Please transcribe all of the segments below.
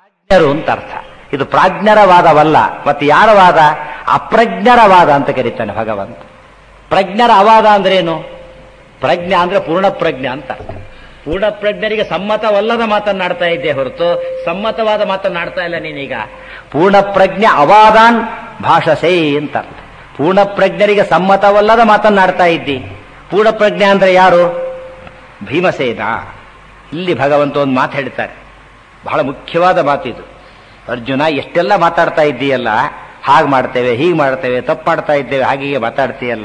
ಪ್ರಾಜ್ಞರು ಅಂತ ಅರ್ಥ ಇದು ಪ್ರಾಜ್ಞರ ವಾದವಲ್ಲ ಮತ್ತೆ ಯಾರ ವಾದ ಅಪ್ರಜ್ಞರ ವಾದ ಅಂತ ಕರೀತಾನೆ ಭಗವಂತ ಪ್ರಜ್ಞರ ಅವಾದ ಅಂದ್ರೇನು ಪ್ರಜ್ಞೆ ಅಂದ್ರೆ ಪೂರ್ಣ ಪ್ರಜ್ಞೆ ಅಂತ ಅರ್ಥ ಪೂರ್ಣ ಪ್ರಜ್ಞರಿಗೆ ಸಮ್ಮತವಲ್ಲದ ಮಾತನ್ನಾಡ್ತಾ ಇದ್ದೆ ಹೊರತು ಸಮ್ಮತವಾದ ಮಾತನ್ನಾಡ್ತಾ ಇಲ್ಲ ನೀನೀಗ ಪೂರ್ಣ ಪ್ರಜ್ಞೆ ಅವಾದಾನ್ ಭಾಷಸೇ ಅಂತ ಅರ್ಥ ಪೂರ್ಣ ಪ್ರಜ್ಞರಿಗೆ ಸಮ್ಮತವಲ್ಲದ ಮಾತನ್ನಾಡ್ತಾ ಇದ್ದಿ ಪೂರ್ಣ ಪ್ರಜ್ಞೆ ಅಂದ್ರೆ ಯಾರು ಭೀಮಸೇನ ಇಲ್ಲಿ ಭಗವಂತ ಒಂದು ಮಾತು ಹೇಳ್ತಾರೆ ಬಹಳ ಮುಖ್ಯವಾದ ಮಾತಿದು ಅರ್ಜುನ ಎಷ್ಟೆಲ್ಲ ಮಾತಾಡ್ತಾ ಇದ್ದೀಯಲ್ಲ ಹಾಗೆ ಮಾಡ್ತೇವೆ ಹೀಗೆ ಮಾಡ್ತೇವೆ ತಪ್ಪು ಮಾಡ್ತಾ ಇದ್ದೇವೆ ಹಾಗೆ ಹೀಗೆ ಮಾತಾಡ್ತೀಯಲ್ಲ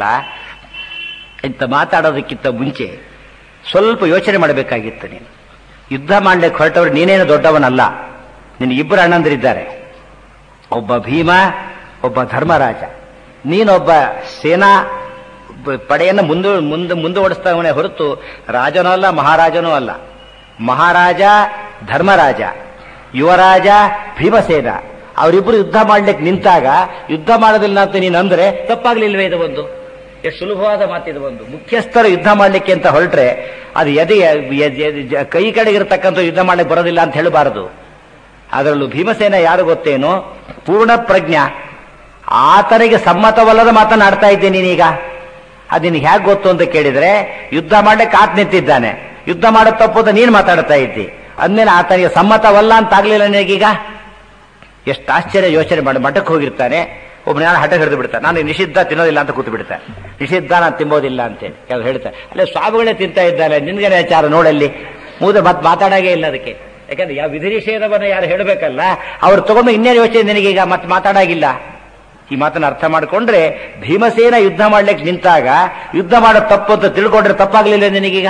ಇಂಥ ಮಾತಾಡೋದಕ್ಕಿಂತ ಮುಂಚೆ ಸ್ವಲ್ಪ ಯೋಚನೆ ಮಾಡಬೇಕಾಗಿತ್ತು ನೀನು ಯುದ್ಧ ಮಾಡ್ಲಿಕ್ಕೆ ಹೊರಟವರು ನೀನೇನು ದೊಡ್ಡವನಲ್ಲ ನಿನ್ನ ಇಬ್ಬರು ಅಣ್ಣಂದಿರಿದ್ದಾರೆ ಒಬ್ಬ ಭೀಮ ಒಬ್ಬ ಧರ್ಮರಾಜ ನೀನೊಬ್ಬ ಸೇನಾ ಬ- ಪಡೆಯನ್ನು ಮುಂದೆ ಮುಂದೆ ಮುಂದೆ ಓಡಿಸ್ತಾವನೆ ಹೊರತು ರಾಜನೂ ಅಲ್ಲ ಮಹಾರಾಜನೂ ಅಲ್ಲ ಮಹಾರಾಜ ಧರ್ಮರಾಜ ಯುವರಾಜ ಭೀಮಸೇನ ಅವರಿಬ್ಬರು ಯುದ್ಧ ಮಾಡ್ಲಿಕ್ಕೆ ನಿಂತಾಗ ಯುದ್ಧ ಮಾಡೋದಿಲ್ಲ ಅಂತ ನೀನು ಅಂದ್ರೆ ತಪ್ಪಾಗ್ಲಿಲ್ವೇ ಇದು ಒಂದು ಎಷ್ಟು ಸುಲಭವಾದ ಮಾತಿದು ಒಂದು ಮುಖ್ಯಸ್ಥರು ಯುದ್ಧ ಮಾಡ್ಲಿಕ್ಕೆ ಅಂತ ಹೊರಟ್ರೆ ಅದು ಎದೆ ಎದೆ- ಎದೆ- ಜ- ಕೈ ಕಡೆಗಿರ್ತಕ್ಕಂಥ ಯುದ್ಧ ಮಾಡ್ಲಿಕ್ಕೆ ಬರೋದಿಲ್ಲ ಅಂತ ಹೇಳಬಾರದು ಅದರಲ್ಲೂ ಭೀಮಸೇನ ಯಾರು ಗೊತ್ತೇನು ಪೂರ್ಣ ಪ್ರಜ್ಞ ಆತನಿಗೆ ಸಮ್ಮತವಲ್ಲದ ಮಾತನಾಡ್ತಾ ಇದ್ದೀನಿ ನೀನೀಗ ಅದು ನಿನಗೆ ಹೇಗೆ ಗೊತ್ತು ಅಂತ ಕೇಳಿದ್ರೆ ಯುದ್ಧ ಮಾಡ್ಲಿಕ್ಕೆ ಆತ ನಿಂತಿದ್ದಾನೆ ಯುದ್ಧ ಮಾಡೋದು ತಪ್ಪು ಅಂತ ನೀನು ಮಾತಾಡ್ತಾ ಇದ್ದಿ ಅಂದ್ಮೇಲೆ ಆತನಿಗೆ ಸಮ್ಮತವಲ್ಲ ಅಂತ ಆಗ್ಲಿಲ್ಲ ನಿನಗೀಗ ಎಷ್ಟು ಆಶ್ಚರ್ಯ ಯೋಚನೆ ಮಾಡಿ ಮಠಕ್ಕೆ ಹೋಗಿರ್ತಾನೆ ಒಬ್ಬ ನಾನು ಹಠ ಹಿಡಿದು ಬಿಡ್ತಾನೆ ನಾನು ನಿಷಿದ್ಧ ತಿನ್ನೋದಿಲ್ಲ ಅಂತ ಕೂತು ಬಿಡ್ತಾನೆ ನಿಷಿದ್ಧ ನಾನು ತಿಂಬೋದಿಲ್ಲ ಅಂತೇಳಿ ಕೆಲವು ಹೇಳ್ತಾರೆ ಅಲ್ಲೇ ಸ್ವಾಮಿಗಳೇ ತಿಂತಾ ಇದ್ದಾರೆ ನಿನ್ಗೇನೆ ವಿಚಾರ ನೋಡಲ್ಲಿ ಮೂದೆ ಮತ್ತೆ ಮಾತಾಡಾಗೇ ಇಲ್ಲ ಅದಕ್ಕೆ ಯಾಕಂದ್ರೆ ಯಾವ ವಿಧಿ ನಿಷೇಧವನ್ನು ಯಾರು ಹೇಳಬೇಕಲ್ಲ ಅವ್ರು ತಗೊಂಡು ಇನ್ನೇನು ಯೋಚನೆ ನಿನಗೀಗ ಮತ್ತೆ ಮಾತಾಡಾಗಿಲ್ಲ ಈ ಮಾತನ್ನ ಅರ್ಥ ಮಾಡಿಕೊಂಡ್ರೆ ಭೀಮಸೇನ ಯುದ್ಧ ಮಾಡ್ಲಿಕ್ಕೆ ನಿಂತಾಗ ಯುದ್ಧ ಮಾಡೋದು ತಪ್ಪು ಅಂತ ತಿಳ್ಕೊಂಡ್ರೆ ತಪ್ಪಾಗ್ಲಿಲ್ಲ ನಿನಗೀಗ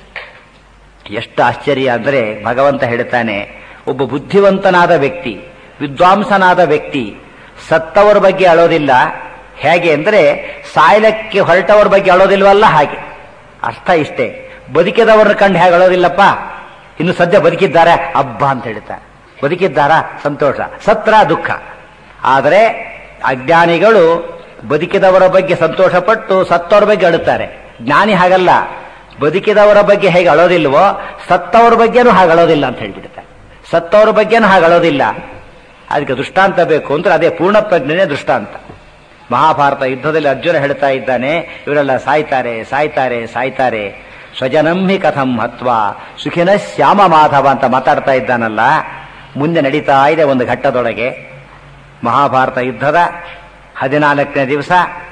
ಎಷ್ಟು ಆಶ್ಚರ್ಯ ಅಂದ್ರೆ ಭಗವಂತ ಹೇಳ್ತಾನೆ ಒಬ್ಬ ಬುದ್ಧಿವಂತನಾದ ವ್ಯಕ್ತಿ ವಿದ್ವಾಂಸನಾದ ವ್ಯಕ್ತಿ ಸತ್ತವರ ಬಗ್ಗೆ ಅಳೋದಿಲ್ಲ ಹೇಗೆ ಅಂದ್ರೆ ಸಾಯಲಕ್ಕೆ ಹೊರಟವರ ಬಗ್ಗೆ ಅಳೋದಿಲ್ವಲ್ಲ ಹಾಗೆ ಅರ್ಥ ಇಷ್ಟೇ ಬದುಕಿದವರನ್ನ ಕಂಡು ಹೇಗೆ ಅಳೋದಿಲ್ಲಪ್ಪ ಇನ್ನು ಸದ್ಯ ಬದುಕಿದ್ದಾರೆ ಹಬ್ಬ ಅಂತ ಹೇಳ್ತಾರೆ ಬದುಕಿದ್ದಾರಾ ಸಂತೋಷ ಸತ್ರ ದುಃಖ ಆದರೆ ಅಜ್ಞಾನಿಗಳು ಬದುಕಿದವರ ಬಗ್ಗೆ ಸಂತೋಷಪಟ್ಟು ಸತ್ತವರ ಬಗ್ಗೆ ಅಳುತ್ತಾರೆ ಜ್ಞಾನಿ ಹಾಗಲ್ಲ ಬದುಕಿದವರ ಬಗ್ಗೆ ಹೇಗೆ ಅಳೋದಿಲ್ವೋ ಸತ್ತವರ ಬಗ್ಗೆನೂ ಹಾಗೆ ಅಳೋದಿಲ್ಲ ಅಂತ ಹೇಳ್ಬಿಡ್ತಾರೆ ಸತ್ತವರ ಬಗ್ಗೆನೂ ಹಾಗೆ ಅಳೋದಿಲ್ಲ ಅದಕ್ಕೆ ದೃಷ್ಟಾಂತ ಬೇಕು ಅಂದ್ರೆ ಅದೇ ಪೂರ್ಣ ಪ್ರಜ್ಞೆನೇ ದೃಷ್ಟಾಂತ ಮಹಾಭಾರತ ಯುದ್ಧದಲ್ಲಿ ಅರ್ಜುನ ಹೇಳ್ತಾ ಇದ್ದಾನೆ ಇವರೆಲ್ಲ ಸಾಯ್ತಾರೆ ಸಾಯ್ತಾರೆ ಸಾಯ್ತಾರೆ ಸ್ವಜನಂಹಿ ಕಥಂ ಹತ್ವ ಸುಖಿನ ಶ್ಯಾಮ ಮಾಧವ ಅಂತ ಮಾತಾಡ್ತಾ ಇದ್ದಾನಲ್ಲ ಮುಂದೆ ನಡೀತಾ ಇದೆ ಒಂದು ಘಟ್ಟದೊಳಗೆ ಮಹಾಭಾರತ ಯುದ್ಧದ ಹದಿನಾಲ್ಕನೇ ದಿವಸ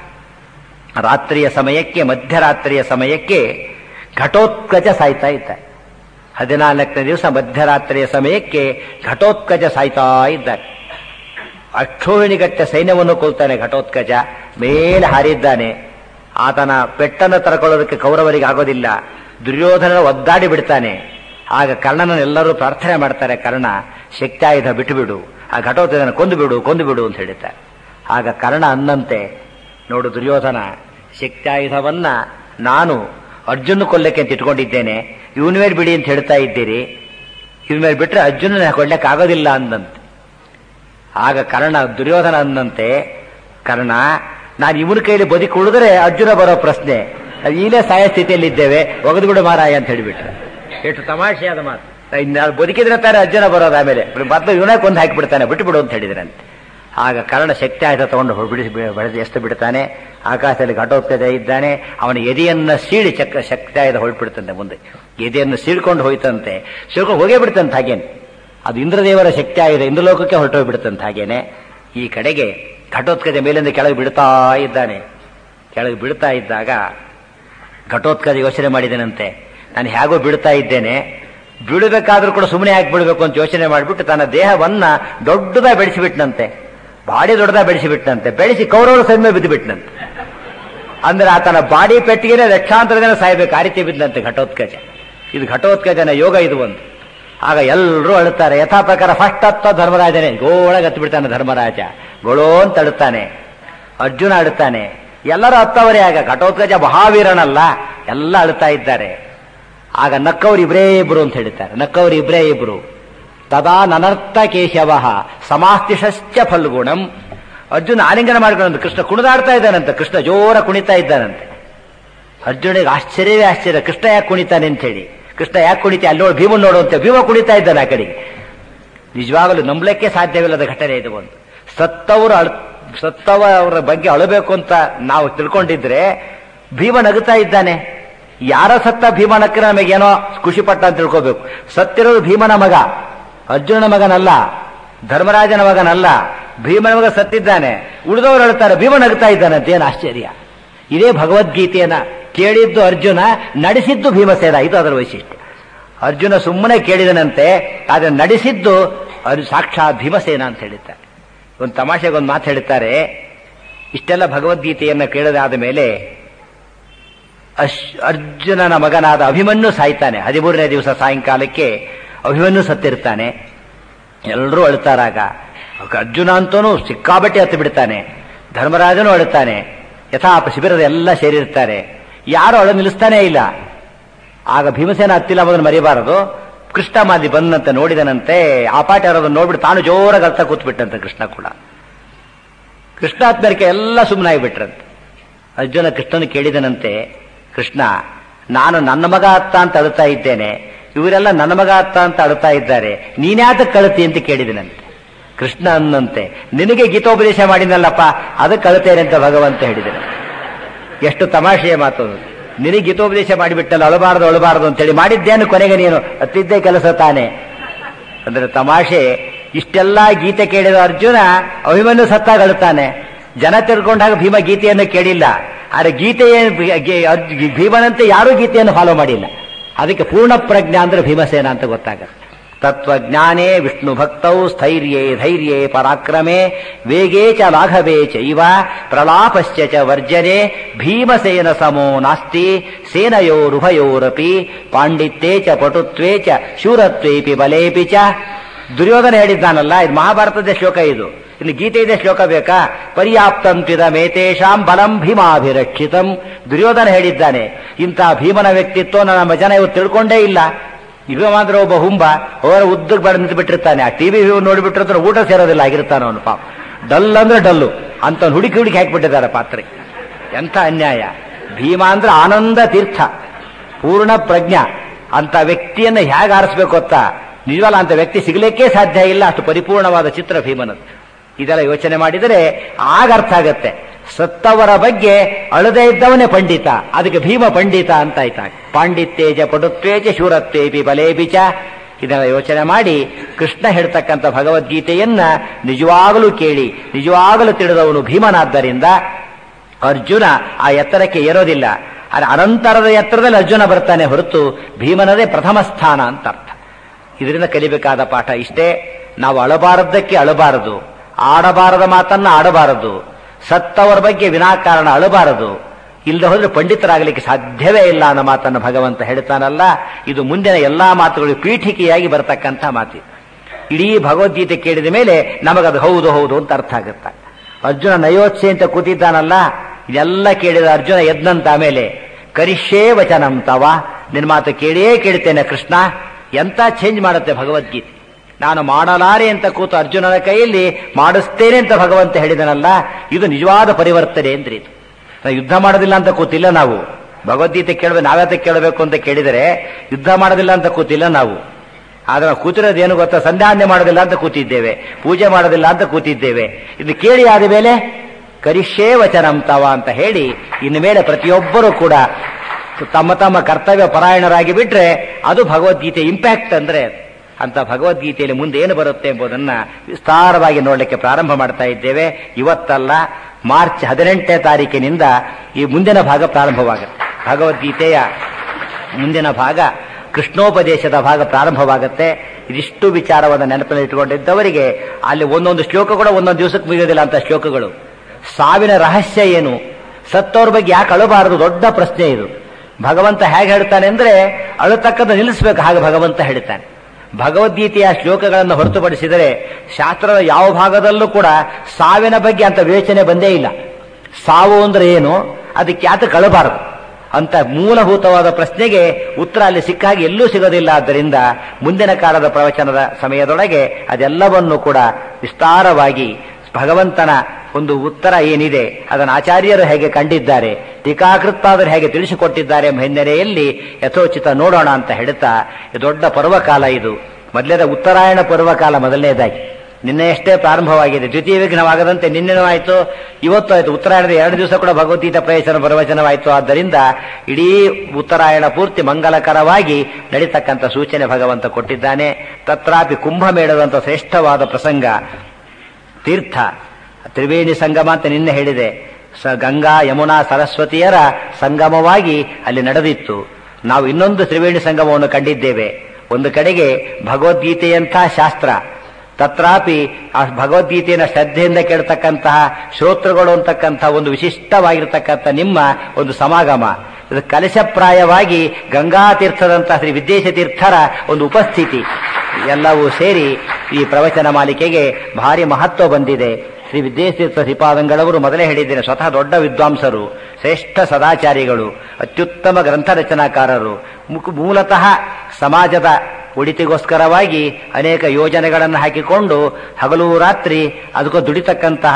ರಾತ್ರಿಯ ಸಮಯಕ್ಕೆ ಮಧ್ಯರಾತ್ರಿಯ ಸಮಯಕ್ಕೆ ಘಟೋತ್ಕಜ ಸಾಯ್ತಾ ಇದ್ದಾರೆ ಹದಿನಾಲ್ಕನೇ ದಿವಸ ಮಧ್ಯರಾತ್ರಿಯ ಸಮಯಕ್ಕೆ ಘಟೋತ್ಕಜ ಸಾಯ್ತಾ ಇದ್ದಾರೆ ಅಕ್ಷೋಹಿಣಿಗಟ್ಟೆ ಸೈನ್ಯವನ್ನು ಕೊಲ್ತಾನೆ ಘಟೋತ್ಕಜ ಮೇಲೆ ಹಾರಿದ್ದಾನೆ ಆತನ ಪೆಟ್ಟನ್ನು ತರಕೊಳ್ಳೋದಕ್ಕೆ ಕೌರವರಿಗೆ ಆಗೋದಿಲ್ಲ ದುರ್ಯೋಧನ ಒದ್ದಾಡಿ ಬಿಡ್ತಾನೆ ಆಗ ಕರ್ಣನನ್ನೆಲ್ಲರೂ ಪ್ರಾರ್ಥನೆ ಮಾಡ್ತಾರೆ ಕರ್ಣ ಶಕ್ತಾಯುಧ ಬಿಟ್ಟು ಬಿಡು ಆ ಘಟೋತ್ಕಜನ ಕೊಂದು ಬಿಡು ಕೊಂದು ಬಿಡು ಅಂತ ಹೇಳ್ತಾರೆ ಆಗ ಕರ್ಣ ಅನ್ನಂತೆ ನೋಡು ದುರ್ಯೋಧನ ಶಕ್ತಾಯುಧವನ್ನ ನಾನು ಅರ್ಜುನ ಕೊಲ್ಲಕ್ಕೆ ಅಂತ ಇಟ್ಕೊಂಡಿದ್ದೇನೆ ಇವನ ಮೇಲೆ ಬಿಡಿ ಅಂತ ಹೇಳ್ತಾ ಇದ್ದೀರಿ ಇವನ ಮೇಲೆ ಬಿಟ್ರೆ ಅರ್ಜುನನ ಕೊಡ್ಲಿಕ್ಕೆ ಆಗೋದಿಲ್ಲ ಅಂದಂತೆ ಆಗ ಕರ್ಣ ದುರ್ಯೋಧನ ಅನ್ನಂತೆ ಕರ್ಣ ನಾನು ಇವನ ಕೈಲಿ ಬದುಕಿ ಉಳಿದ್ರೆ ಅರ್ಜುನ ಬರೋ ಪ್ರಶ್ನೆ ಅದು ಈಗಲೇ ಸಾಯ ಸ್ಥಿತಿಯಲ್ಲಿದ್ದೇವೆ ಒಗದು ಬಿಡು ಮಾರಾಯ ಅಂತ ಹೇಳಿಬಿಟ್ರೆ ಎಷ್ಟು ತಮಾಷೆಯಾದ ಮಾತು ಇನ್ನು ಬದುಕಿದ್ರೆ ತಾರೆ ಅರ್ಜುನ ಬರೋದು ಆಮೇಲೆ ಮೊದಲು ಇವನೇ ಕೊಂದು ಹಾಕಿಬಿಡ್ತಾನೆ ಬಿಟ್ಟು ಬಿಡು ಅಂತ ಹೇಳಿದ್ರಂತೆ ಆಗ ಕರ್ಣ ಶಕ್ತಿ ಆಯುಧ ತಗೊಂಡು ಬಿಡಿಸಿ ಬೆಳೆದು ಎಷ್ಟು ಬಿಡ್ತಾನೆ ಆಕಾಶದಲ್ಲಿ ಘಟೋತ್ಕಜ ಇದ್ದಾನೆ ಅವನ ಎದೆಯನ್ನ ಸೀಳಿ ಚಕ್ರ ಶಕ್ತಿ ಆಯುಧ ಹೊರಟ್ಬಿಡ್ತಂತೆ ಮುಂದೆ ಎದೆಯನ್ನು ಸೀಳ್ಕೊಂಡು ಹೋಯ್ತಂತೆ ಸೀಳ್ಕೊಂಡು ಹೋಗೇ ಬಿಡ್ತಂತೆ ಹಾಗೇನೆ ಅದು ಇಂದ್ರದೇವರ ಶಕ್ತಿ ಆಯುಧ ಇಂದ್ರಲೋಕಕ್ಕೆ ಹೊರಟೋಗ್ಬಿಡ್ತಂತೆ ಹಾಗೇನೆ ಈ ಕಡೆಗೆ ಘಟೋತ್ಕಜ ಮೇಲಿಂದ ಕೆಳಗೆ ಬಿಡ್ತಾ ಇದ್ದಾನೆ ಕೆಳಗೆ ಬಿಡ್ತಾ ಇದ್ದಾಗ ಘಟೋತ್ಕಜ ಯೋಚನೆ ಮಾಡಿದನಂತೆ ನಾನು ಹೇಗೋ ಬಿಡ್ತಾ ಇದ್ದೇನೆ ಬೀಳಬೇಕಾದ್ರೂ ಕೂಡ ಸುಮ್ಮನೆ ಯಾಕೆ ಬಿಡಬೇಕು ಅಂತ ಯೋಚನೆ ಮಾಡಿಬಿಟ್ಟು ತನ್ನ ದೇಹವನ್ನ ದೊಡ್ಡದಾಗಿ ಬೆಳೆಸಿಬಿಟ್ನಂತೆ ಬಾಡಿ ದೊಡ್ಡದಾಗಿ ಬೆಳೆಸಿಬಿಟ್ನಂತೆ ಬೆಳೆಸಿ ಕೌರವರ ಸೈನ್ಯ ಬಿದ್ದು ಬಿಟ್ನಂತೆ ಅಂದ್ರೆ ಆತನ ಬಾಡಿ ಪೆಟ್ಟಿಗೆನೆ ಲಕ್ಷಾಂತರ ಜನ ಸಾಯ್ಬೇಕು ಆ ರೀತಿ ಬಿದ್ದಂತೆ ಘಟೋತ್ಕಜ ಇದು ಘಟೋತ್ಕಜನ ಯೋಗ ಇದು ಒಂದು ಆಗ ಎಲ್ಲರೂ ಅಳುತ್ತಾರೆ ಯಥಾ ಪ್ರಕಾರ ಫಸ್ಟ್ ಹತ್ತ ಧರ್ಮರಾಜನೇ ಗೋಳಗೆ ಹತ್ತು ಬಿಡ್ತಾನೆ ಧರ್ಮರಾಜ ಗೋಳೋ ಅಂತ ಅಳುತ್ತಾನೆ ಅರ್ಜುನ ಅಳುತ್ತಾನೆ ಎಲ್ಲರೂ ಹತ್ತವರೇ ಆಗ ಘಟೋತ್ಕಜ ಮಹಾವೀರನಲ್ಲ ಎಲ್ಲ ಅಳುತ್ತಾ ಇದ್ದಾರೆ ಆಗ ನಕ್ಕವರು ಇಬ್ರೇ ಇಬ್ರು ಅಂತ ಹೇಳ್ತಾರೆ ನಕ್ಕವರು ಇಬ್ರೇ ಇಬ್ರು ತದಾ ನನರ್ಥ ಕೇಶವ ಸಮಾಸ್ತಿಶ್ಚ ಫಲ್ಗುಣಂ ಅರ್ಜುನ ಆಲಿಂಗನ ಮಾಡ್ಕೊಂಡು ಕೃಷ್ಣ ಕುಣಿದಾಡ್ತಾ ಇದ್ದಾನಂತೆ ಕೃಷ್ಣ ಜೋರ ಕುಣಿತಾ ಇದ್ದಾನಂತೆ ಅರ್ಜುನಿಗೆ ಆಶ್ಚರ್ಯವೇ ಆಶ್ಚರ್ಯ ಕೃಷ್ಣ ಯಾಕೆ ಕುಣಿತಾನೆ ಅಂತ ಹೇಳಿ ಕೃಷ್ಣ ಯಾಕೆ ಕುಣಿತ ಅಲ್ಲಿ ನೋಡಿ ಭೀಮನ್ ನೋಡುವಂತೆ ಭೀಮ ಕುಣಿತಾ ಇದ್ದಾನೆ ಆ ಕಡೆಗೆ ನಿಜವಾಗಲೂ ನಂಬಲಿಕ್ಕೆ ಸಾಧ್ಯವಿಲ್ಲದ ಘಟನೆ ಇದು ಒಂದು ಸತ್ತವರು ಅಳ್ ಸತ್ತವರ ಬಗ್ಗೆ ಅಳಬೇಕು ಅಂತ ನಾವು ತಿಳ್ಕೊಂಡಿದ್ರೆ ಭೀಮ ನಗುತ್ತಾ ಇದ್ದಾನೆ ಯಾರ ಸತ್ತ ಭೀಮ ನಕ್ಕರೆ ನಮಗೇನೋ ಖುಷಿ ಪಟ್ಟ ಅಂತ ತಿಳ್ಕೋಬೇಕು ಸತ್ತಿರೋದು ಭೀಮನ ಮಗ ಅರ್ಜುನನ ಮಗನಲ್ಲ ಧರ್ಮರಾಜನ ಮಗನಲ್ಲ ಭೀಮನ ಮಗ ಸತ್ತಿದ್ದಾನೆ ಉಳಿದವರು ಹೇಳ್ತಾರೆ ಭೀಮ ನಗುತ್ತಾ ಇದ್ದಾನೆ ಅಂತ ಏನು ಆಶ್ಚರ್ಯ ಇದೇ ಭಗವದ್ಗೀತೆಯನ್ನ ಕೇಳಿದ್ದು ಅರ್ಜುನ ನಡೆಸಿದ್ದು ಭೀಮಸೇನ ಇದು ಅದರ ವೈಶಿಷ್ಟ್ಯ ಅರ್ಜುನ ಸುಮ್ಮನೆ ಕೇಳಿದನಂತೆ ಆದರೆ ನಡೆಸಿದ್ದು ಅದು ಸಾಕ್ಷಾತ್ ಭೀಮಸೇನ ಅಂತ ಹೇಳಿದ್ದಾರೆ ಒಂದು ತಮಾಷೆಗೆ ಒಂದು ಮಾತು ಹೇಳುತ್ತಾರೆ ಇಷ್ಟೆಲ್ಲ ಭಗವದ್ಗೀತೆಯನ್ನು ಕೇಳದಾದ ಮೇಲೆ ಅಶ್ ಅರ್ಜುನನ ಮಗನಾದ ಅಭಿಮನ್ಯು ಸಾಯ್ತಾನೆ ಹದಿಮೂರನೇ ದಿವಸ ಸಾಯಂಕಾಲಕ್ಕೆ ಅಭಿಮನ್ಯು ಸತ್ತಿರ್ತಾನೆ ಎಲ್ಲರೂ ಅಳ್ತಾರಾಗ ಅರ್ಜುನ ಅಂತೂ ಸಿಕ್ಕಾಬಟ್ಟೆ ಹತ್ತು ಬಿಡ್ತಾನೆ ಧರ್ಮರಾಜನು ಅಳುತ್ತಾನೆ ಯಥಾ ಶಿಬಿರದ ಎಲ್ಲ ಸೇರಿರ್ತಾರೆ ಯಾರು ಅಳು ನಿಲ್ಲಿಸ್ತಾನೇ ಇಲ್ಲ ಆಗ ಭೀಮಸೇನ ಹತ್ತಿಲ್ಲ ಅದನ್ನು ಮರಿಬಾರದು ಕೃಷ್ಣ ಮಾದಿ ಬಂದಂತೆ ನೋಡಿದನಂತೆ ಆ ಪಾಠ ಯಾರೋದನ್ನು ನೋಡ್ಬಿಟ್ಟು ತಾನು ಜೋರಾಗಿ ಅರ್ಥ ಕೂತ್ಬಿಟ್ಟಂತೆ ಕೃಷ್ಣ ಕೂಡ ಕೃಷ್ಣ ಆತ್ಮರಿಕೆ ಎಲ್ಲ ಸುಮ್ಮನಾಗಿಬಿಟ್ರಂತೆ ಅರ್ಜುನ ಕೃಷ್ಣನ ಕೇಳಿದನಂತೆ ಕೃಷ್ಣ ನಾನು ನನ್ನ ಮಗ ಅತ್ತ ಅಂತ ಅಳುತ್ತಾ ಇದ್ದೇನೆ ಇವರೆಲ್ಲ ನನ್ನ ಮಗ ಅತ್ತ ಅಂತ ಅಳುತ್ತಾ ಇದ್ದಾರೆ ನೀನ್ಯಾತಕ್ಕೆ ಕಳುತಿ ಅಂತ ಕೇಳಿದನಂತೆ ಕೃಷ್ಣ ಅನ್ನಂತೆ ನಿನಗೆ ಗೀತೋಪದೇಶ ಮಾಡಿನಲ್ಲಪ್ಪ ಅದಕ್ಕೆ ಅಳುತ್ತೇನೆ ಅಂತ ಭಗವಂತ ಹೇಳಿದನು ಎಷ್ಟು ತಮಾಷೆಯ ಮಾತು ಅದು. ನಿನಗೆ ಗೀತೋಪದೇಶ ಮಾಡಿಬಿಟ್ಟಲ್ಲ ಅಳಬಾರದು ಅಳಬಾರದು ಅಂತೇಳಿ ಮಾಡಿದ್ದೇನು ಕೊನೆಗೆ ನೀನು ಅತ್ತಿದ್ದೇ ಕೆಲಸ ತಾನೆ ಅಂದ್ರೆ ತಮಾಷೆ ಇಷ್ಟೆಲ್ಲ ಗೀತೆ ಕೇಳಿದ ಅರ್ಜುನ ಅಭಿಮನ್ಯು ಸತ್ತಾಗ ಅಳುತ್ತಾನೆ ಜನ ತಿಳ್ಕೊಂಡಾಗ ಭೀಮ ಗೀತೆಯನ್ನು ಕೇಳಿಲ್ಲ ಆದರೆ ಗೀತೆಯ ಭೀಮನಂತೆ ಯಾರೂ ಗೀತೆಯನ್ನು ಫಾಲೋ ಮಾಡಿಲ್ಲ ಅದಕ್ಕೆ ಪೂರ್ಣ ಪ್ರಜ್ಞಾ ಅಂದ್ರೆ ಭೀಮಸೇನ ಅಂತ ಗೊತ್ತಾಗತ್ತೆ ತತ್ವಜ್ಞಾನೇ ವಿಷ್ಣು ಭಕ್ತೌ ಸ್ಥೈರ್ಯೇ ಧೈರ್ಯೇ ಪರಾಕ್ರಮೆ ವೇಗೇ ಚ ಲಾಘವೇ ಚೈವ ಪ್ರಲಾಪಶ್ಚ ಚ ವರ್ಜನೆ ಭೀಮಸೇನ ಸಮೋ ನಾಸ್ತಿ ಸೇನಯೋರುಭಯೋರಪಿ ಪಾಂಡಿತ್ಯೇ ಚ ಪಟುತ್ವೇ ಚ ಶೂರತ್ವೇಪಿ ಬಲೇಪಿ ಚ ದುರ್ಯೋಧನ ಹೇಳಿದ್ದಾನಲ್ಲ ಇದು ಮಹಾಭಾರತದ ಶ್ಲೋಕ ಇದು ಇಲ್ಲಿ ಗೀತೆಯ ಶ್ಲೋಕ ಬೇಕಾ ಪರ್ಯಾಪ್ತಂತಿದ ಮೇತೇಶಾಂ ಬಲಂ ಭೀಮಾಭಿರಕ್ಷಿತಂ ದುರ್ಯೋಧನ ಹೇಳಿದ್ದಾನೆ ಇಂತಹ ಭೀಮನ ವ್ಯಕ್ತಿತ್ವ ನಮ್ಮ ಜನ ಇವತ್ತು ತಿಳ್ಕೊಂಡೇ ಇಲ್ಲ ಈಗ ಮಾತ್ರ ಒಬ್ಬ ಹುಂಬ ಅವರ ಉದ್ದಕ್ಕೆ ಬಡ ನಿಂತು ಬಿಟ್ಟಿರ್ತಾನೆ ಆ ಟಿವಿ ನೋಡಿಬಿಟ್ಟಿರ್ತಾನೆ ಊಟ ಸೇರೋದಿಲ್ಲ ಆಗಿರ್ತಾನೆ ಅವನು ಪಾಪ ಡಲ್ ಅಂದ್ರೆ ಡಲ್ಲು ಅಂತ ಹುಡುಕಿ ಹುಡುಕಿ ಹಾಕಿಬಿಟ್ಟಿದ್ದಾರೆ ಪಾತ್ರೆ ಎಂಥ ಅನ್ಯಾಯ ಭೀಮ ಅಂದ್ರೆ ಆನಂದ ತೀರ್ಥ ಪೂರ್ಣ ಪ್ರಜ್ಞಾ ಅಂತ ವ್ಯಕ್ತಿಯನ್ನು ಹೇಗೆ ಆರಿಸ್ಬೇಕು ಗೊತ್ತಾ ನಿಜವಲ್ಲ ಅಂತ ವ್ಯಕ್ತಿ ಸಿಗಲಿಕ್ಕೆ ಸಾಧ್ಯ ಇಲ್ಲ ಅಷ್ಟು ಪರಿಪೂರ್ಣವಾದ ಚಿತ್ರ ಭೀಮನದ್ದು ಇದೆಲ್ಲ ಯೋಚನೆ ಮಾಡಿದರೆ ಆಗ ಅರ್ಥ ಆಗತ್ತೆ ಸತ್ತವರ ಬಗ್ಗೆ ಅಳದೇ ಇದ್ದವನೇ ಪಂಡಿತ ಅದಕ್ಕೆ ಭೀಮ ಪಂಡಿತ ಅಂತ ಆಯ್ತಾ ಪಾಂಡಿತ್ಯೇಜ ಪಟುತ್ವೇಜ ಶೂರತ್ವೇಪಿ ಬಲೇಬಿಚ ಇದೆಲ್ಲ ಯೋಚನೆ ಮಾಡಿ ಕೃಷ್ಣ ಹೇಳ್ತಕ್ಕಂಥ ಭಗವದ್ಗೀತೆಯನ್ನ ನಿಜವಾಗಲೂ ಕೇಳಿ ನಿಜವಾಗಲೂ ತಿಳಿದವನು ಭೀಮನಾದ್ದರಿಂದ ಅರ್ಜುನ ಆ ಎತ್ತರಕ್ಕೆ ಏರೋದಿಲ್ಲ ಆದರೆ ಅನಂತರದ ಎತ್ತರದಲ್ಲಿ ಅರ್ಜುನ ಬರ್ತಾನೆ ಹೊರತು ಭೀಮನದೇ ಪ್ರಥಮ ಸ್ಥಾನ ಅಂತ ಅರ್ಥ ಇದರಿಂದ ಕಲಿಬೇಕಾದ ಪಾಠ ಇಷ್ಟೇ ನಾವು ಅಳಬಾರದಕ್ಕೆ ಅಳಬಾರದು ಆಡಬಾರದ ಮಾತನ್ನ ಆಡಬಾರದು ಸತ್ತವರ ಬಗ್ಗೆ ವಿನಾಕಾರಣ ಅಳಬಾರದು ಇಲ್ಲದೆ ಹೋದ್ರೆ ಪಂಡಿತರಾಗಲಿಕ್ಕೆ ಸಾಧ್ಯವೇ ಇಲ್ಲ ಅನ್ನೋ ಮಾತನ್ನು ಭಗವಂತ ಹೇಳ್ತಾನಲ್ಲ ಇದು ಮುಂದಿನ ಎಲ್ಲಾ ಮಾತುಗಳು ಪೀಠಿಕೆಯಾಗಿ ಬರತಕ್ಕಂಥ ಮಾತು ಇಡೀ ಭಗವದ್ಗೀತೆ ಕೇಳಿದ ಮೇಲೆ ನಮಗದು ಹೌದು ಹೌದು ಅಂತ ಅರ್ಥ ಆಗುತ್ತೆ ಅರ್ಜುನ ನಯೋತ್ಸೆ ಅಂತ ಕೂತಿದ್ದಾನಲ್ಲ ಇದೆಲ್ಲ ಕೇಳಿದ ಅರ್ಜುನ ಎದ್ದಂತ ಆಮೇಲೆ ಕರಿಷ್ಯೇ ವಚನಂ ತವ ನಿನ್ನ ಮಾತು ಕೇಳಿಯೇ ಕೇಳ್ತೇನೆ ಕೃಷ್ಣ ಎಂತ ಚೇಂಜ್ ಮಾಡುತ್ತೆ ಭಗವದ್ಗೀತೆ ನಾನು ಮಾಡಲಾರೆ ಅಂತ ಕೂತು ಅರ್ಜುನನ ಕೈಯಲ್ಲಿ ಮಾಡಿಸ್ತೇನೆ ಅಂತ ಭಗವಂತ ಹೇಳಿದನಲ್ಲ ಇದು ನಿಜವಾದ ಪರಿವರ್ತನೆ ಅಂದ್ರೆ ಇದು ನಾವು ಯುದ್ಧ ಮಾಡೋದಿಲ್ಲ ಅಂತ ಕೂತಿಲ್ಲ ನಾವು ಭಗವದ್ಗೀತೆ ಕೇಳಬೇಕು ನಾವ್ಯಾತ ಕೇಳಬೇಕು ಅಂತ ಕೇಳಿದರೆ ಯುದ್ಧ ಮಾಡೋದಿಲ್ಲ ಅಂತ ಕೂತಿಲ್ಲ ನಾವು ಆದ್ರೆ ನಾವು ಕೂತಿರೋದು ಏನು ಗೊತ್ತಾ ಸಂಧ್ಯಾನ್ಯ ಮಾಡೋದಿಲ್ಲ ಅಂತ ಕೂತಿದ್ದೇವೆ ಪೂಜೆ ಮಾಡೋದಿಲ್ಲ ಅಂತ ಕೂತಿದ್ದೇವೆ ಇದು ಕೇಳಿ ಆದ ಮೇಲೆ ಕರಿಷ್ಯೇ ವಚನಂ ತವ ಅಂತ ಹೇಳಿ ಇನ್ನು ಮೇಲೆ ಪ್ರತಿಯೊಬ್ಬರೂ ಕೂಡ ತಮ್ಮ ತಮ್ಮ ಕರ್ತವ್ಯ ಪರಾಯಣರಾಗಿ ಬಿಟ್ರೆ ಅದು ಭಗವದ್ಗೀತೆ ಇಂಪ್ಯಾಕ್ಟ್ ಅಂದ್ರೆ ಅಂತ ಭಗವದ್ಗೀತೆಯಲ್ಲಿ ಮುಂದೆ ಏನು ಬರುತ್ತೆ ಎಂಬುದನ್ನ ವಿಸ್ತಾರವಾಗಿ ನೋಡಲಿಕ್ಕೆ ಪ್ರಾರಂಭ ಮಾಡ್ತಾ ಇದ್ದೇವೆ ಇವತ್ತಲ್ಲ ಮಾರ್ಚ್ ಹದಿನೆಂಟನೇ ತಾರೀಕಿನಿಂದ ಈ ಮುಂದಿನ ಭಾಗ ಪ್ರಾರಂಭವಾಗುತ್ತೆ ಭಗವದ್ಗೀತೆಯ ಮುಂದಿನ ಭಾಗ ಕೃಷ್ಣೋಪದೇಶದ ಭಾಗ ಪ್ರಾರಂಭವಾಗುತ್ತೆ ಇದಿಷ್ಟು ವಿಚಾರವನ್ನು ನೆನಪಿನಲ್ಲಿ ಇಟ್ಟುಕೊಂಡಿದ್ದವರಿಗೆ ಅಲ್ಲಿ ಒಂದೊಂದು ಶ್ಲೋಕ ಕೂಡ ಒಂದೊಂದು ದಿವಸಕ್ಕೆ ಮುಗಿಯೋದಿಲ್ಲ ಅಂತ ಶ್ಲೋಕಗಳು ಸಾವಿನ ರಹಸ್ಯ ಏನು ಸತ್ತವ್ರ ಬಗ್ಗೆ ಯಾಕೆ ಅಳಬಾರದು ದೊಡ್ಡ ಪ್ರಶ್ನೆ ಇದು ಭಗವಂತ ಹೇಗೆ ಹೇಳ್ತಾನೆ ಅಂದ್ರೆ ಅಳತಕ್ಕಂಥ ನಿಲ್ಲಿಸ್ಬೇಕು ಹಾಗೆ ಭಗವಂತ ಹೇಳ್ತಾನೆ ಭಗವದ್ಗೀತೆಯ ಶ್ಲೋಕಗಳನ್ನು ಹೊರತುಪಡಿಸಿದರೆ ಶಾಸ್ತ್ರದ ಯಾವ ಭಾಗದಲ್ಲೂ ಕೂಡ ಸಾವಿನ ಬಗ್ಗೆ ಅಂತ ವಿವೇಚನೆ ಬಂದೇ ಇಲ್ಲ ಸಾವು ಅಂದ್ರೆ ಏನು ಅದಕ್ಕೆ ಯಾತಕ್ಕೆ ಅಳಬಾರದು ಅಂತ ಮೂಲಭೂತವಾದ ಪ್ರಶ್ನೆಗೆ ಉತ್ತರ ಅಲ್ಲಿ ಸಿಕ್ಕಾಗಿ ಎಲ್ಲೂ ಸಿಗೋದಿಲ್ಲ ಆದ್ದರಿಂದ ಮುಂದಿನ ಕಾಲದ ಪ್ರವಚನದ ಸಮಯದೊಳಗೆ ಅದೆಲ್ಲವನ್ನು ಕೂಡ ವಿಸ್ತಾರವಾಗಿ ಭಗವಂತನ ಒಂದು ಉತ್ತರ ಏನಿದೆ ಅದನ್ನು ಆಚಾರ್ಯರು ಹೇಗೆ ಕಂಡಿದ್ದಾರೆ ಟೀಕಾಕೃತ್ತಾದರು ಹೇಗೆ ತಿಳಿಸಿಕೊಟ್ಟಿದ್ದಾರೆ ಎಂಬ ಹಿನ್ನೆಲೆಯಲ್ಲಿ ಯಥೋಚಿತ ನೋಡೋಣ ಅಂತ ಹೇಳ್ತಾ ದೊಡ್ಡ ಪರ್ವಕಾಲ ಇದು ಮೊದಲೇದ ಉತ್ತರಾಯಣ ಪರ್ವಕಾಲ ಮೊದಲನೇದಾಗಿ ನಿನ್ನೆಯಷ್ಟೇ ಪ್ರಾರಂಭವಾಗಿದೆ ದ್ವಿತೀಯ ವಿಘ್ನವಾಗದಂತೆ ನಿನ್ನೆನೂ ಆಯಿತು ಇವತ್ತು ಆಯಿತು ಉತ್ತರಾಯಣದ ಎರಡು ದಿವಸ ಕೂಡ ಭಗವದ್ಗೀತಾ ಪ್ರವೇಶನ ಪ್ರವಚನವಾಯಿತು ಆದ್ದರಿಂದ ಇಡೀ ಉತ್ತರಾಯಣ ಪೂರ್ತಿ ಮಂಗಲಕರವಾಗಿ ನಡೀತಕ್ಕಂಥ ಸೂಚನೆ ಭಗವಂತ ಕೊಟ್ಟಿದ್ದಾನೆ ತತ್ರಾಪಿ ಕುಂಭಮೇಳದಂಥ ಶ್ರೇಷ್ಠವಾದ ಪ್ರಸಂಗ ತೀರ್ಥ ತ್ರಿವೇಣಿ ಸಂಗಮ ಅಂತ ನಿನ್ನೆ ಹೇಳಿದೆ ಸ ಗಂಗಾ ಯಮುನಾ ಸರಸ್ವತಿಯರ ಸಂಗಮವಾಗಿ ಅಲ್ಲಿ ನಡೆದಿತ್ತು ನಾವು ಇನ್ನೊಂದು ತ್ರಿವೇಣಿ ಸಂಗಮವನ್ನು ಕಂಡಿದ್ದೇವೆ ಒಂದು ಕಡೆಗೆ ಭಗವದ್ಗೀತೆಯಂಥ ಶಾಸ್ತ್ರ ತತ್ರಾಪಿ ಆ ಭಗವದ್ಗೀತೆಯನ್ನು ಶ್ರದ್ಧೆಯಿಂದ ಕೇಳ್ತಕ್ಕಂತಹ ಶ್ರೋತೃಗಳು ಅಂತಕ್ಕಂಥ ಒಂದು ವಿಶಿಷ್ಟವಾಗಿರ್ತಕ್ಕಂಥ ನಿಮ್ಮ ಒಂದು ಸಮಾಗಮ ಇದು ಕಲಶಪ್ರಾಯವಾಗಿ ಗಂಗಾ ತೀರ್ಥದಂತಹ ಶ್ರೀ ವಿದ್ಯೇಶ ತೀರ್ಥರ ಒಂದು ಉಪಸ್ಥಿತಿ ಎಲ್ಲವೂ ಸೇರಿ ಈ ಪ್ರವಚನ ಮಾಲಿಕೆಗೆ ಭಾರಿ ಮಹತ್ವ ಬಂದಿದೆ ಶ್ರೀ ವಿದ್ಯೇತೀರ್ಥ ಶ್ರೀಪಾದಂಗಳವರು ಮೊದಲೇ ಹೇಳಿದ್ದೇನೆ ಸ್ವತಃ ದೊಡ್ಡ ವಿದ್ವಾಂಸರು ಶ್ರೇಷ್ಠ ಸದಾಚಾರಿಗಳು ಅತ್ಯುತ್ತಮ ಗ್ರಂಥ ರಚನಾಕಾರರು ಮುಕ್- ಮೂಲತಃ ಸಮಾಜದ ಒಳಿತಿಗೋಸ್ಕರವಾಗಿ ಅನೇಕ ಯೋಜನೆಗಳನ್ನು ಹಾಕಿಕೊಂಡು ಹಗಲು ರಾತ್ರಿ ಅದಕ್ಕೂ ದುಡಿತಕ್ಕಂತಹ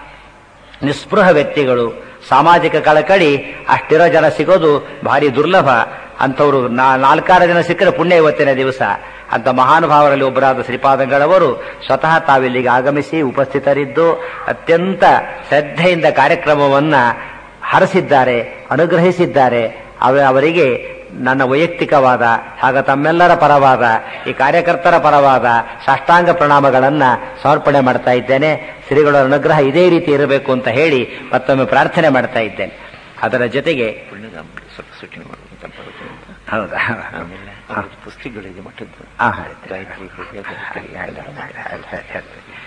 ನಿಸ್ಪೃಹ ವ್ಯಕ್ತಿಗಳು ಸಾಮಾಜಿಕ ಕಳಕಳಿ ಅಷ್ಟಿರೋ ಜನ ಸಿಗೋದು ಭಾರಿ ದುರ್ಲಭ ಅಂಥವ್ರು ನಾ- ನಾಲ್ಕಾರು ಜನ ಸಿಕ್ಕರೆ ಪುಣ್ಯ ಇವತ್ತಿನ ದಿವಸ ಅಂತ ಮಹಾನುಭಾವರಲ್ಲಿ ಒಬ್ಬರಾದ ಶ್ರೀಪಾದಂಗಳವರು ಸ್ವತಃ ತಾವಿಲ್ಲಿಗೆ ಆಗಮಿಸಿ ಉಪಸ್ಥಿತರಿದ್ದು ಅತ್ಯಂತ ಶ್ರದ್ಧೆಯಿಂದ ಕಾರ್ಯಕ್ರಮವನ್ನ ಹರಸಿದ್ದಾರೆ ಅನುಗ್ರಹಿಸಿದ್ದಾರೆ ಅವ ಅವರಿಗೆ ನನ್ನ ವೈಯಕ್ತಿಕವಾದ ಹಾಗ ತಮ್ಮೆಲ್ಲರ ಪರವಾದ ಈ ಕಾರ್ಯಕರ್ತರ ಪರವಾದ ಸಾಷ್ಟಾಂಗ ಪ್ರಣಾಮಗಳನ್ನ ಸಮರ್ಪಣೆ ಮಾಡ್ತಾ ಇದ್ದೇನೆ ಶ್ರೀಗಳ ಅನುಗ್ರಹ ಇದೇ ರೀತಿ ಇರಬೇಕು ಅಂತ ಹೇಳಿ ಮತ್ತೊಮ್ಮೆ ಪ್ರಾರ್ಥನೆ ಮಾಡ್ತಾ ಇದ್ದೇನೆ ಅದರ ಜೊತೆಗೆ ಪುಣ್ಯಧಾಮ ಸ್ವಲ್ಪ ಸೂಚನೆ ಮಾಡುವಂತ ಬರುತ್ತೆ ಅಂತ. ಹೌದಾ ಆಮೇಲೆ ಅವ್ರ ಪುಸ್ತಕಗಳಿದೆ ಮಠದ್ದು ಆ, ಆಯ್ತು. ಗಾಯತ್ರಿ ಬಗ್ಗೆ ಗಾಯತ್ರಿ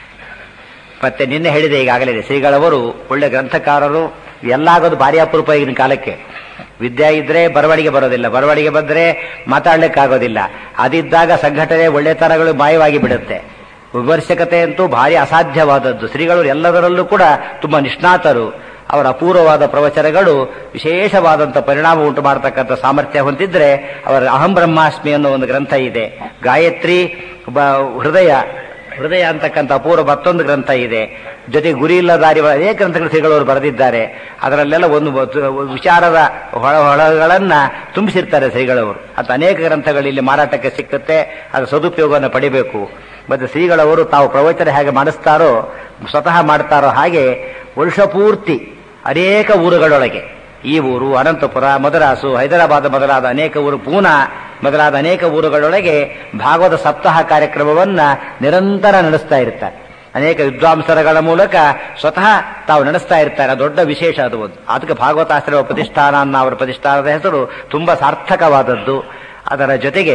ಮತ್ತೆ ನಿನ್ನೆ ಹೇಳಿದೆ ಈಗಾಗಲೇ ಶ್ರೀಗಳವರು ಒಳ್ಳೆ ಗ್ರಂಥಕಾರರು ಎಲ್ಲಾಗೋದು ಭಾರಿ ಅಪರೂಪ ಈಗಿನ ಕಾಲಕ್ಕೆ ವಿದ್ಯೆ ಇದ್ರೆ ಬರವಣಿಗೆ ಬರೋದಿಲ್ಲ ಬರವಣಿಗೆ ಬಂದ್ರೆ ಮಾತಾಡ್ಲಿಕ್ಕಾಗೋದಿಲ್ಲ ಅದಿದ್ದಾಗ ಸಂಘಟನೆ ಒಳ್ಳೆತನಗಳು ಮಾಯವಾಗಿ ಬಿಡುತ್ತೆ ವಿಮರ್ಶಕತೆ ಅಂತೂ ಭಾರಿ ಅಸಾಧ್ಯವಾದದ್ದು ಶ್ರೀಗಳು ಎಲ್ಲದರಲ್ಲೂ ಕೂಡ ತುಂಬಾ ನಿಷ್ಣಾತರು ಅವರ ಅಪೂರ್ವವಾದ ಪ್ರವಚನಗಳು ವಿಶೇಷವಾದಂಥ ಪರಿಣಾಮ ಉಂಟು ಮಾಡತಕ್ಕಂಥ ಸಾಮರ್ಥ್ಯ ಹೊಂದಿದ್ರೆ ಅವರ ಅಹಂ ಬ್ರಹ್ಮಾಸ್ಮಿ ಅನ್ನೋ ಒಂದು ಗ್ರಂಥ ಇದೆ ಗಾಯತ್ರಿ ಬ- ಹೃದಯ ಹೃದಯ ಅಂತಕ್ಕಂಥ ಅಪೂರ್ವ ಮತ್ತೊಂದು ಗ್ರಂಥ ಇದೆ ಜೊತೆ ಗುರಿ ಇಲ್ಲ ದಾರಿ ಅನೇಕ ಗ್ರಂಥಗಳು ಶ್ರೀಗಳವರು ಬರೆದಿದ್ದಾರೆ ಅದರಲ್ಲೆಲ್ಲ ಒಂದು ಒಂದು ವಿಚಾರದ ಹೊಳ ಹೊಳಗಳನ್ನ ತುಂಬಿಸಿರ್ತಾರೆ ಶ್ರೀಗಳವರು ಅಂತ ಅನೇಕ ಗ್ರಂಥಗಳು ಇಲ್ಲಿ ಮಾರಾಟಕ್ಕೆ ಸಿಕ್ಕುತ್ತೆ ಅದರ ಸದುಪಯೋಗವನ್ನು ಪಡಿಬೇಕು ಮತ್ತೆ ಶ್ರೀಗಳವರು ತಾವು ಪ್ರವಚನ ಹೇಗೆ ಮಾಡಿಸ್ತಾರೋ ಸ್ವತಃ ಮಾಡ್ತಾರೋ ಹಾಗೆ ವರ್ಷ ಪೂರ್ತಿ ಅನೇಕ ಊರುಗಳೊಳಗೆ ಈ ಊರು ಅನಂತಪುರ ಮದರಾಸು ಹೈದರಾಬಾದ್ ಮೊದಲಾದ ಅನೇಕ ಊರು ಪೂನಾ ಮೊದಲಾದ ಅನೇಕ ಊರುಗಳೊಳಗೆ ಭಾಗವತ ಸಪ್ತಾಹ ಕಾರ್ಯಕ್ರಮವನ್ನ ನಿರಂತರ ನಡೆಸ್ತಾ ಇರ್ತಾರೆ ಅನೇಕ ವಿದ್ವಾಂಸರಗಳ ಮೂಲಕ ಸ್ವತಃ ತಾವು ನಡೆಸ್ತಾ ಇರ್ತಾರೆ ದೊಡ್ಡ ವಿಶೇಷ ಅದು ಒಂದು ಅದಕ್ಕೆ ಭಾಗವತಾಶ್ರಮ ಪ್ರತಿಷ್ಠಾನ ಅನ್ನೋ ಅವರ ಪ್ರತಿಷ್ಠಾನದ ಹೆಸರು ತುಂಬಾ ಸಾರ್ಥಕವಾದದ್ದು ಅದರ ಜೊತೆಗೆ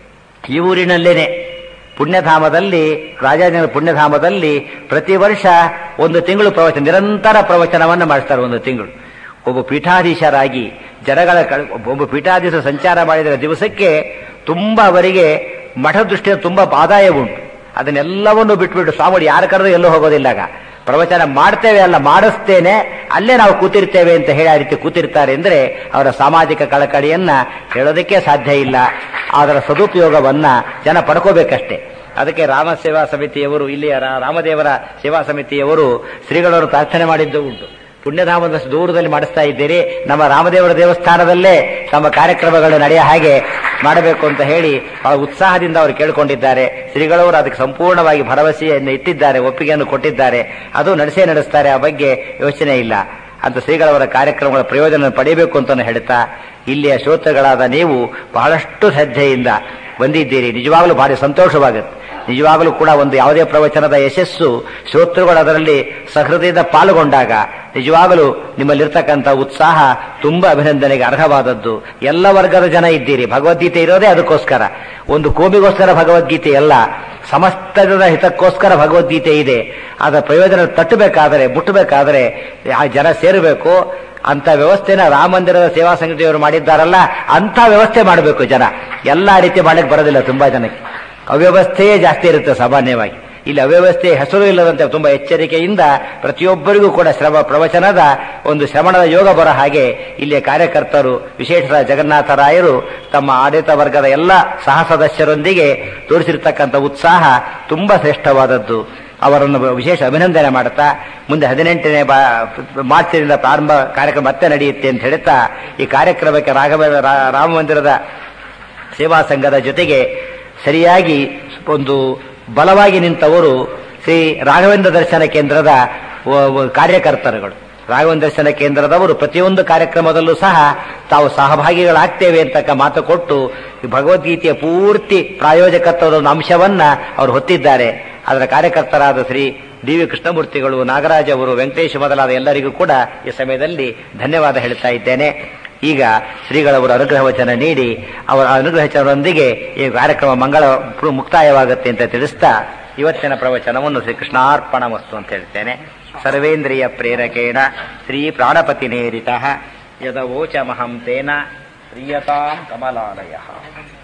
ಈ ಊರಿನಲ್ಲೇನೆ ಪುಣ್ಯಧಾಮದಲ್ಲಿ ರಾಜಾಜನ ಪುಣ್ಯಧಾಮದಲ್ಲಿ ಪ್ರತಿ ವರ್ಷ ಒಂದು ತಿಂಗಳು ಪ್ರವಚನ ನಿರಂತರ ಪ್ರವಚನವನ್ನು ಮಾಡಿಸ್ತಾರೆ ಒಂದು ತಿಂಗಳು ಒಬ್ಬ ಪೀಠಾಧೀಶರಾಗಿ ಜನಗಳ ಕಳ್- ಒಬ್ಬ ಪೀಠಾಧೀಶ ಸಂಚಾರ ಮಾಡಿದ ದಿವಸಕ್ಕೆ ತುಂಬಾ ಅವರಿಗೆ ಮಠ ದೃಷ್ಟಿಯ ತುಂಬಾ ಆದಾಯ ಉಂಟು ಅದನ್ನೆಲ್ಲವನ್ನು ಬಿಟ್ಬಿಟ್ಟು ಸ್ವಾಮಿ ಯಾರು ಕರೆದು ಎಲ್ಲೂ ಹೋಗೋದಿಲ್ಲ ಆಗ ಪ್ರವಚನ ಮಾಡ್ತೇವೆ ಅಲ್ಲ ಮಾಡಿಸ್ತೇನೆ ಅಲ್ಲೇ ನಾವು ಕೂತಿರ್ತೇವೆ ಅಂತ ಹೇಳಿ ಆ ರೀತಿ ಕೂತಿರ್ತಾರೆ ಅಂದ್ರೆ ಅವರ ಸಾಮಾಜಿಕ ಕಳಕಳಿಯನ್ನ ಹೇಳೋದಕ್ಕೆ ಸಾಧ್ಯ ಇಲ್ಲ ಅದರ ಸದುಪಯೋಗವನ್ನ ಜನ ಪಡ್ಕೋಬೇಕಷ್ಟೇ ಅದಕ್ಕೆ ರಾಮ ಸೇವಾ ಸಮಿತಿಯವರು ಇಲ್ಲಿಯ ರಾ- ರಾಮದೇವರ ಸೇವಾ ಸಮಿತಿಯವರು ಶ್ರೀಗಳವರು ಪ್ರಾರ್ಥನೆ ಮಾಡಿದ್ದು ಉಂಟು ಪುಣ್ಯಧಾಮದಷ್ಟು ದೂರದಲ್ಲಿ ಮಾಡಿಸ್ತಾ ಇದ್ದೀರಿ ನಮ್ಮ ರಾಮದೇವರ ದೇವಸ್ಥಾನದಲ್ಲೇ ನಮ್ಮ ಕಾರ್ಯಕ್ರಮಗಳು ನಡೆಯ ಹಾಗೆ ಮಾಡಬೇಕು ಅಂತ ಹೇಳಿ ಬಹಳ ಉತ್ಸಾಹದಿಂದ ಅವರು ಕೇಳಿಕೊಂಡಿದ್ದಾರೆ ಶ್ರೀಗಳವರು ಅದಕ್ಕೆ ಸಂಪೂರ್ಣವಾಗಿ ಭರವಸೆಯನ್ನು ಇಟ್ಟಿದ್ದಾರೆ ಒಪ್ಪಿಗೆಯನ್ನು ಕೊಟ್ಟಿದ್ದಾರೆ ಅದು ನಡೆಸೇ ನಡೆಸ್ತಾರೆ ಆ ಬಗ್ಗೆ ಯೋಚನೆ ಇಲ್ಲ ಅಂತ ಶ್ರೀಗಳವರ ಕಾರ್ಯಕ್ರಮಗಳ ಪ್ರಯೋಜನ ಪಡೆಯಬೇಕು ಅಂತ ಹೇಳ್ತಾ ಇಲ್ಲಿಯ ಶ್ರೋತೃಗಳಾದ ನೀವು ಬಹಳಷ್ಟು ಶ್ರದ್ಧೆಯಿಂದ ಬಂದಿದ್ದೀರಿ ನಿಜವಾಗಲೂ ಭಾರಿ ಸಂತೋಷವಾಗುತ್ತೆ ನಿಜವಾಗಲೂ ಕೂಡ ಒಂದು ಯಾವುದೇ ಪ್ರವಚನದ ಯಶಸ್ಸು ಶ್ರೋತೃಗಳು ಅದರಲ್ಲಿ ಸಹೃದಯದ ಪಾಲ್ಗೊಂಡಾಗ ನಿಜವಾಗಲೂ ನಿಮ್ಮಲ್ಲಿರ್ತಕ್ಕಂಥ ಉತ್ಸಾಹ ತುಂಬಾ ಅಭಿನಂದನೆಗೆ ಅರ್ಹವಾದದ್ದು ಎಲ್ಲ ವರ್ಗದ ಜನ ಇದ್ದೀರಿ ಭಗವದ್ಗೀತೆ ಇರೋದೇ ಅದಕ್ಕೋಸ್ಕರ ಒಂದು ಕೋಮಿಗೋಸ್ಕರ ಭಗವದ್ಗೀತೆ ಅಲ್ಲ ಸಮಸ್ತದ ಹಿತಕ್ಕೋಸ್ಕರ ಭಗವದ್ಗೀತೆ ಇದೆ ಅದರ ಪ್ರಯೋಜನ ತಟ್ಟಬೇಕಾದರೆ ಮುಟ್ಟಬೇಕಾದರೆ ಆ ಜನ ಸೇರಬೇಕು ಅಂತ ವ್ಯವಸ್ಥೆನ ರಾಮ ಮಂದಿರದ ಸೇವಾ ಸಮಿತಿಯವರು ಮಾಡಿದ್ದಾರಲ್ಲ ಅಂತ ವ್ಯವಸ್ಥೆ ಮಾಡಬೇಕು ಜನ ಎಲ್ಲಾ ರೀತಿ ಮಾಡಕ್ಕೆ ಬರೋದಿಲ್ಲ ತುಂಬಾ ಜನಕ್ಕೆ ಅವ್ಯವಸ್ಥೆಯೇ ಜಾಸ್ತಿ ಇರುತ್ತೆ ಸಾಮಾನ್ಯವಾಗಿ ಇಲ್ಲಿ ಅವ್ಯವಸ್ಥೆ ಹೆಸರು ಇಲ್ಲದಂತೆ ತುಂಬಾ ಎಚ್ಚರಿಕೆಯಿಂದ ಪ್ರತಿಯೊಬ್ಬರಿಗೂ ಕೂಡ ಶ್ರಮ ಪ್ರವಚನದ ಒಂದು ಶ್ರವಣದ ಯೋಗ ಬರೋ ಹಾಗೆ ಇಲ್ಲಿಯ ಕಾರ್ಯಕರ್ತರು ವಿಶೇಷ ಜಗನ್ನಾಥರಾಯರು ತಮ್ಮ ಆಡಳಿತ ವರ್ಗದ ಎಲ್ಲ ಸಹ ಸದಸ್ಯರೊಂದಿಗೆ ತೋರಿಸಿರ್ತಕ್ಕಂಥ ಉತ್ಸಾಹ ತುಂಬಾ ಶ್ರೇಷ್ಠವಾದದ್ದು ಅವರನ್ನು ವಿಶೇಷ ಅಭಿನಂದನೆ ಮಾಡುತ್ತಾ ಮುಂದೆ ಹದಿನೆಂಟನೇ ಬಾ ಮಾರ್ಚಿನಿಂದ ಪ್ರಾರಂಭ ಕಾರ್ಯಕ್ರಮ ಮತ್ತೆ ನಡೆಯುತ್ತೆ ಅಂತ ಹೇಳ್ತಾ ಈ ಕಾರ್ಯಕ್ರಮಕ್ಕೆ ರಾಘವೇಂದ್ರ ರಾ- ರಾಮ ಮಂದಿರದ ಸೇವಾ ಸಂಘದ ಜೊತೆಗೆ ಸರಿಯಾಗಿ ಒಂದು ಬಲವಾಗಿ ನಿಂತವರು ಶ್ರೀ ರಾಘವೇಂದ್ರ ದರ್ಶನ ಕೇಂದ್ರದ ವ- ವ- ಕಾರ್ಯಕರ್ತರುಗಳು ರಾಘವೇಂದ್ರ ದರ್ಶನ ಕೇಂದ್ರದವರು ಪ್ರತಿಯೊಂದು ಕಾರ್ಯಕ್ರಮದಲ್ಲೂ ಸಹ ತಾವು ಸಹಭಾಗಿಗಳಾಗ್ತೇವೆ ಅಂತಕ್ಕ ಮಾತು ಕೊಟ್ಟು ಈ ಭಗವದ್ಗೀತೆಯ ಪೂರ್ತಿ ಪ್ರಾಯೋಜಕತ್ವದ ಒಂದು ಅಂಶವನ್ನ ಅವರು ಹೊತ್ತಿದ್ದಾರೆ ಅದರ ಕಾರ್ಯಕರ್ತರಾದ ಶ್ರೀ ಡಿ ವಿ ಕೃಷ್ಣಮೂರ್ತಿಗಳು ನಾಗರಾಜ್ ಅವರು ವೆಂಕಟೇಶ್ ಮೊದಲಾದ ಎಲ್ಲರಿಗೂ ಕೂಡ ಈ ಸಮಯದಲ್ಲಿ ಧನ್ಯವಾದ ಹೇಳ್ತಾ ಇದ್ದೇನೆ ಈಗ ಶ್ರೀಗಳವರು ಅನುಗ್ರಹ ವಚನ ನೀಡಿ ಅವರ ಅನುಗ್ರಹ ವಚನದೊಂದಿಗೆ ಈ ಕಾರ್ಯಕ್ರಮ ಮಂಗಳ ಮುಕ್ತಾಯವಾಗುತ್ತೆ ಅಂತ ತಿಳಿಸ್ತಾ ಇವತ್ತಿನ ಪ್ರವಚನವನ್ನು ಶ್ರೀ ಕೃಷ್ಣಾರ್ಪಣ ವಸ್ತು ಅಂತ ಹೇಳ್ತೇನೆ ಸರ್ವೇಂದ್ರಿಯ ಪ್ರೇರಕೇಣ ಶ್ರೀ ಪ್ರಾಣಪತಿ ನೇರಿತ ಯದವೋಚಮಹಂ ತೇನ ಪ್ರಿಯತಾಂ ಕಮಲಾಲಯ